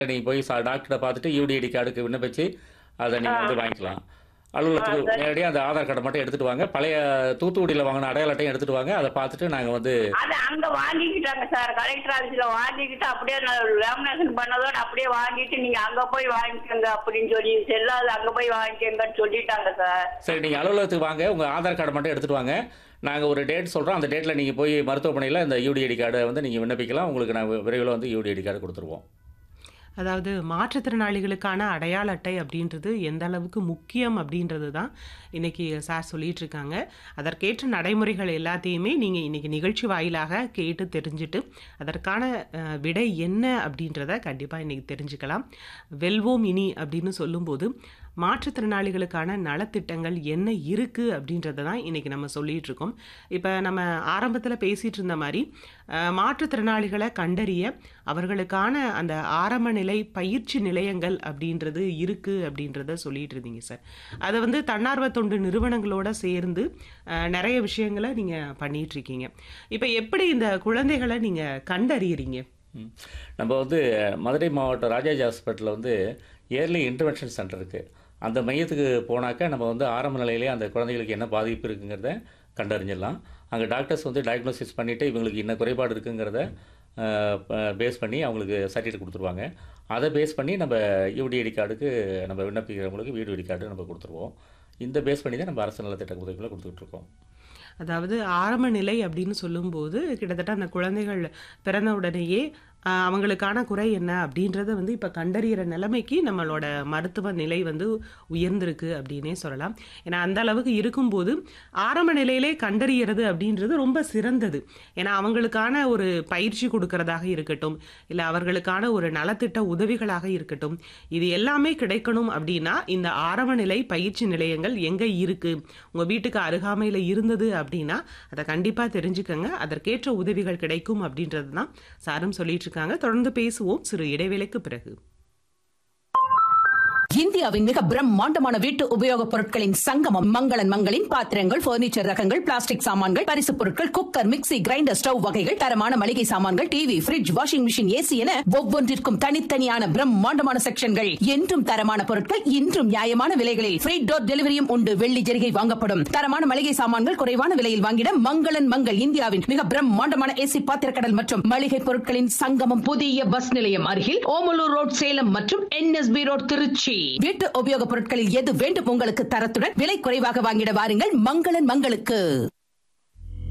நீங்க போய் சா டாக்டரை பார்த்துட்டு யூடிஐடி கார்டுக்கு விண்ணப்பிச்சு அதை நீங்க வந்து வாங்கிக்கலாம் அலுவலகத்துக்கு நேரடியாக அந்த ஆதார் கார்டை மட்டும் எடுத்துட்டு வாங்க பழைய தூத்துக்குடியில் வாங்கின அடையாள அட்டையும் எடுத்துட்டு வாங்க அதை பார்த்துட்டு நாங்கள் வந்து அது அங்க வாங்கிக்கிட்டாங்க சார் கலெக்டர் ஆபீஸ்ல வாங்கிக்கிட்டு அப்படியே லேமினேஷன் பண்ணதோட அப்படியே வாங்கிட்டு நீங்க அங்க போய் வாங்கிக்கோங்க அப்படின்னு சொல்லி செல்லாது அங்க போய் வாங்கிக்கோங்கன்னு சொல்லிட்டாங்க சார் சரி நீங்கள் அலுவலகத்துக்கு வாங்க உங்கள் ஆதார் கார்டை மட்டும் எடுத்துட்டு வாங்க நாங்கள் ஒரு டேட் சொல்கிறோம் அந்த டேட்டில் நீங்கள் போய் மருத்துவமனையில் இந்த யூடிஐடி கார்டை வந்து நீங்கள் விண்ணப்பிக்கலாம் உங்களுக்கு நாங்கள் விரைவில் வந்து யூடிஐடி கார்டு கொடுத்துருவோம் அதாவது மாற்றுத்திறனாளிகளுக்கான அடையாள அட்டை அப்படின்றது எந்த அளவுக்கு முக்கியம் அப்படின்றது தான் இன்னைக்கு சார் சொல்லிட்டு இருக்காங்க அதற்கேற்ற நடைமுறைகள் எல்லாத்தையுமே நீங்கள் இன்னைக்கு நிகழ்ச்சி வாயிலாக கேட்டு தெரிஞ்சுட்டு அதற்கான அஹ், விடை என்ன அப்படின்றத கண்டிப்பாக இன்னைக்கு தெரிஞ்சுக்கலாம் வெல்வோம் இனி அப்படின்னு சொல்லும்போது மாற்றுத்திறனாளிகளுக்கான நலத்திட்டங்கள் என்ன இருக்குது அப்படின்றத தான் இன்றைக்கி நம்ம சொல்லிகிட்டு இருக்கோம் இப்போ நம்ம ஆரம்பத்தில் பேசிகிட்டு இருந்த மாதிரி அஹ், மாற்றுத்திறனாளிகளை கண்டறிய அவர்களுக்கான அந்த ஆரம்ப நிலை பயிற்சி நிலையங்கள் அப்படின்றது இருக்குது அப்படின்றத சொல்லிட்டு இருந்தீங்க சார் அதை வந்து தன்னார்வ தொண்டு நிறுவனங்களோட சேர்ந்து அஹ், நிறைய விஷயங்களை நீங்கள் பண்ணிகிட்ருக்கீங்க இப்போ எப்படி இந்த குழந்தைகளை நீங்கள் கண்டறியறீங்க ம். நம்ம வந்து மதுரை மாவட்டம் ராஜாஜி ஹாஸ்பிட்டலில் வந்து இயர்லி இன்டர்வென்ஷன் சென்டர் இருக்குது அந்த மையத்துக்கு போனாக்கா நம்ம வந்து ஆரம்ப நிலையிலே அந்த குழந்தைகளுக்கு என்ன பாதிப்பு இருக்குங்கிறத கண்டறிஞ்சிடலாம் அங்கே டாக்டர்ஸ் வந்து டயக்னோசிஸ் பண்ணிவிட்டு இவங்களுக்கு என்ன குறைபாடு இருக்குங்கிறத பேஸ் பண்ணி அவங்களுக்கு சர்டிஃபிகேட் கொடுத்துருவாங்க அதை பேஸ் பண்ணி நம்ம யூடிஐடி கார்டுக்கு நம்ம விண்ணப்பிக்கிறவங்களுக்கு வீடு கார்டு நம்ம கொடுத்துருவோம் இந்த பேஸ் பண்ணி தான் நம்ம அரசு நலத்திட்ட உதவிகளை கொடுத்துக்கிட்டு இருக்கோம் அதாவது ஆரம்ப நிலை அப்படின்னு சொல்லும்போது கிட்டத்தட்ட அந்த குழந்தைகள் பிறந்த உடனேயே ஆஹ், அவங்களுக்கான குறை என்ன அப்படின்றத வந்து இப்போ கண்டறியிற நிலைமைக்கு நம்மளோட மருத்துவ நிலை வந்து உயர்ந்திருக்கு அப்படின்னே சொல்லலாம் ஏன்னா அந்த அளவுக்கு இருக்கும்போது ஆரம்ப நிலையிலே கண்டறியறது அப்படின்றது ரொம்ப சிறந்தது ஏன்னா அவங்களுக்கான ஒரு பயிற்சி கொடுக்கறதாக இருக்கட்டும் இல்லை அவர்களுக்கான ஒரு நலத்திட்ட உதவிகளாக இருக்கட்டும் இது எல்லாமே கிடைக்கணும் அப்படின்னா இந்த ஆரம்ப நிலை பயிற்சி நிலையங்கள் எங்கே இருக்கு உங்கள் வீட்டுக்கு அருகாமையில் இருந்தது அப்படின்னா அதை கண்டிப்பாக தெரிஞ்சுக்கங்க அதற்கேற்ற உதவிகள் கிடைக்கும் அப்படின்றது தான் சாரும் சொல்லிட்டு இருக்காங்க தொடர்ந்து பேசுவோம் சிறு இடைவேளைக்கு பிறகு இந்தியாவின் மிக பிரம்மாண்டமான வீட்டு உபயோகப் பொருட்களின் சங்கமம் மங்களன் மங்களின் பாத்திரங்கள் பர்னிச்சர் ரகங்கள் பிளாஸ்டிக் சாமான்கள் பரிசுப் பொருட்கள் குக்கர் மிக்ஸி கிரைண்டர் ஸ்டவ் வகைகள் தரமான மளிகை சாமான்கள் TV fridge washing machine AC என ஒவ்வொன்றிற்கும் தனித்தனியான பிரம்மாண்டமான செக்ஷன்கள் என்றும் தரமான பொருட்கள் இன்றும் நியாயமான விலைகளில் ஃப்ரீ டோர் டெலிவரியும் உண்டு வெள்ளி ஜெரிகை வாங்கப்படும் தரமான மளிகை சாமான்கள் குறைவான விலையில் வாங்கிட மங்களன் மங்கள் இந்தியாவின் மிக பிரம்மாண்டமான ஏசி பாத்திரக்கடல் மற்றும் மளிகை பொருட்களின் சங்கமம் புதிய பஸ் நிலையம் அருகில் ஓமலூர் ரோட் சேலம் மற்றும் என்எஸ்பி ரோட் திருச்சி வீட்டு உபயோகப் பொருட்களில் எது வேண்டும் உங்களுக்கு தரத்துடன் விலை குறைவாக வாங்கிட வாருங்கள் மங்களன் மங்களுக்கு